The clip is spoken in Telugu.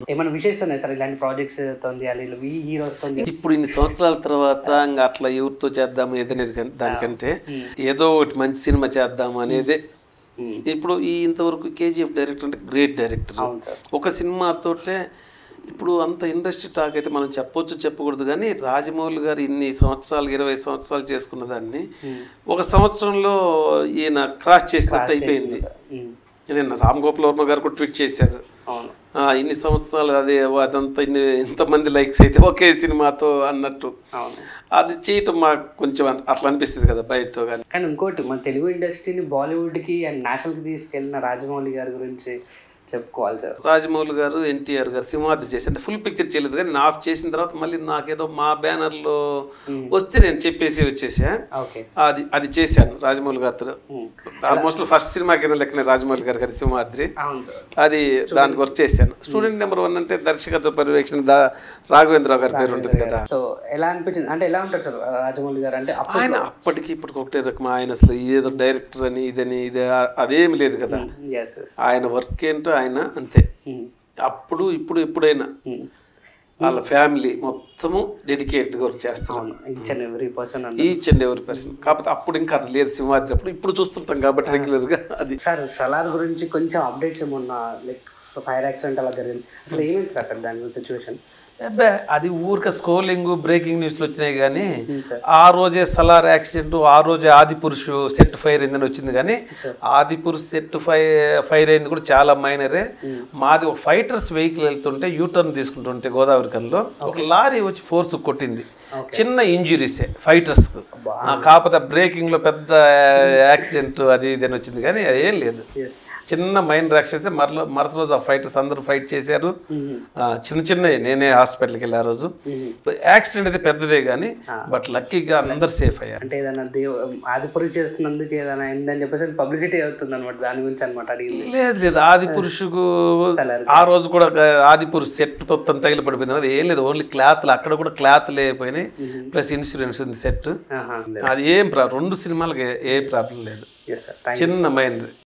ఏమైనా విషయస్ ఉన్నాయి సార్ ఇలాంటి ప్రాజెక్ట్స్ తోంది అది ఈ హీరోస్ తోంది ఇప్పుడు ఇన్ని సంవత్సరాల తర్వాత ఇంకా అట్లా ఎవరితో చేద్దాము ఏదనేది కన్- దానికంటే ఏదో ఒకటి మంచి సినిమా చేద్దాము అనేదే Hmm. ఇప్పుడు ఈ ఇంతవరకు కేజీఎఫ్ డైరెక్టర్ అంటే గ్రేట్ డైరెక్టర్ అవును సార్ ఒక సినిమాతోటే ఇప్పుడు అంత ఇండస్ట్రీ టాక్ అయితే మనం చెప్పొచ్చు చెప్పకూడదు కానీ రాజమౌళి గారు ఇన్ని సంవత్సరాలు ఇరవై సంవత్సరాలు చేసుకున్న దాన్ని ఒక సంవత్సరంలో ఈయన క్రాస్ చేసినట్టు అయిపోయింది ఉమ్. నిన్న రామ్ గోపాల్ వర్మ గారు కూడా ట్వీట్ చేశారు అవును ఆ, ఇన్ని సంవత్సరాలు అదే అదంతా ఇన్ని ఇంతమంది లైక్స్ అయితే ఒకే సినిమాతో అన్నట్టు అవును అది చేయటం మాకు కొంచెం అన్- అట్లా అనిపిస్తుంది కదా బయట కానీ కానీ ఇంకోటి మన తెలుగు ఇండస్ట్రీని బాలీవుడ్కి అండ్ నేషనల్కి తీసుకెళ్ళిన రాజమౌళి గారి గురించి చెప్పుకోవాలి సార్ రాజమౌళి గారు ఎన్టీఆర్ గారు సింహాద్రి చేసి అంటే ఫుల్ పిక్చర్ చేయలేదు కానీ నా ఆఫ్ చేసిన తర్వాత మళ్ళీ నాకేదో మా బ్యానర్లో వస్తే నేను చెప్పేసి వచ్చేసా ఓకే అది అది చేశాను రాజమౌళి గారితో ఆల్మోస్ట్ ఫస్ట్ సినిమా కింద లెక్కనే రాజమౌళి గారు కదా సింహాద్రి అవును సార్ అది దానికి వర్క్ చేశాను స్టూడెంట్ నెంబర్ వన్ అంటే దర్శకత్వ పర్యవేక్షణ దా రాఘవేంద్రరావు గారి పేరు ఉంటుంది కదా సో ఎలా అనిపించింది అంటే ఎలా ఉంటాడు సార్ రాజమౌళి గారు అంటే అప్పుడు ఆయన అప్పటికి ఇప్పటికి ఒకటే రకం ఆయన అసలు ఏదో డైరెక్టర్ అని ఇదని ఇది అదేమి లేదు కదా ఎస్ ఎస్ ఆయన వర్క్ ఏంటో ఆయన అంతే అప్పుడు ఇప్పుడు ఎప్పుడైనా వాళ్ళ ఫ్యామిలీ మొత్తము డెడికేట్గా వర్క్ చేస్తారు అవును each and every person each and ఎవరి పర్సన్ కాకపోతే అప్పుడు ఇంకా అది లేదు సింహాద్రి అప్పుడు ఇప్పుడు చూస్తుంటాం కాబట్టి రెగ్యులర్గా అది సార్ సలార్ గురించి కొంచెం అప్డేట్స్ ఏమన్నా లైక్ ఫైర్ యాక్సిడెంట్ అలా జరిగింది అసలు ఏమైంది సార్ అక్కడ దాని సిచ్యువేషన్ అబ్బే అది ఊరిక స్క్రోలింగ్ బ్రేకింగ్ న్యూస్లు వచ్చినాయి కానీ సార్ ఆ రోజే సలార్ యాక్సిడెంట్ ఆ రోజే ఆది పురుషు సెట్ ఫైర్ అయిందని వచ్చింది కానీ సార్ ఆది పురుష్ సెట్ ఫైర్ ఫైర్ అయింది కూడా చాలా మైనరే మాది ఒక ఫైటర్స్ వెహికల్ వెళ్తుంటే యూటర్న్ తీసుకుంటుంటే గోదావరి కల్లో ఒక లారీ వచ్చి ఫోర్స్ కొట్టింది చిన్న ఇంజురీసే ఫైటర్స్ కాకపోతే బ్రేకింగ్ లో పెద్ద యాక్సిడెంట్ అది ఇది అని వచ్చింది కానీ అది ఏం లేదు ఎస్ చిన్న మైనర్ యాక్సిడెంట్స్ మరల మరుసటి రోజు ఆ ఫైటర్స్ అందరూ ఫైట్ చేశారు ఆ, చిన్న చిన్న నేనే హాస్పిటల్కి వెళ్ళి ఆ రోజు యాక్సిడెంట్ అయితే పెద్దదే కానీ బట్ లక్కీగా అందరు సేఫ్ అయ్యారు అంటే ఏదైనా దేవ ఆదిపురుషు చేస్తున్నందుకు ఏదైనా అయిందని చెప్పేసి పబ్లిసిటీ అవుతుంది అనమాట దాని గురించి అనమాట అడిగింది లేదు లేదు ఆది పురుషుకు సలార్ ఆ రోజు కూడా ఆది పురుషు సెట్ మొత్తం తగిలి పడిపోయింది అది ఏం లేదు ఓన్లీ క్లాత్లు అక్కడ కూడా క్లాత్ లేకపోయినాయి ప్లస్ ఇన్సూరెన్స్ ఉంది సెట్ ఆహా అది ఏం ప్రా రెండు సినిమాలకి ఏ ప్రాబ్లం లేదు ఎస్ సార్ థ్యాంక్ చిన్న మైనర్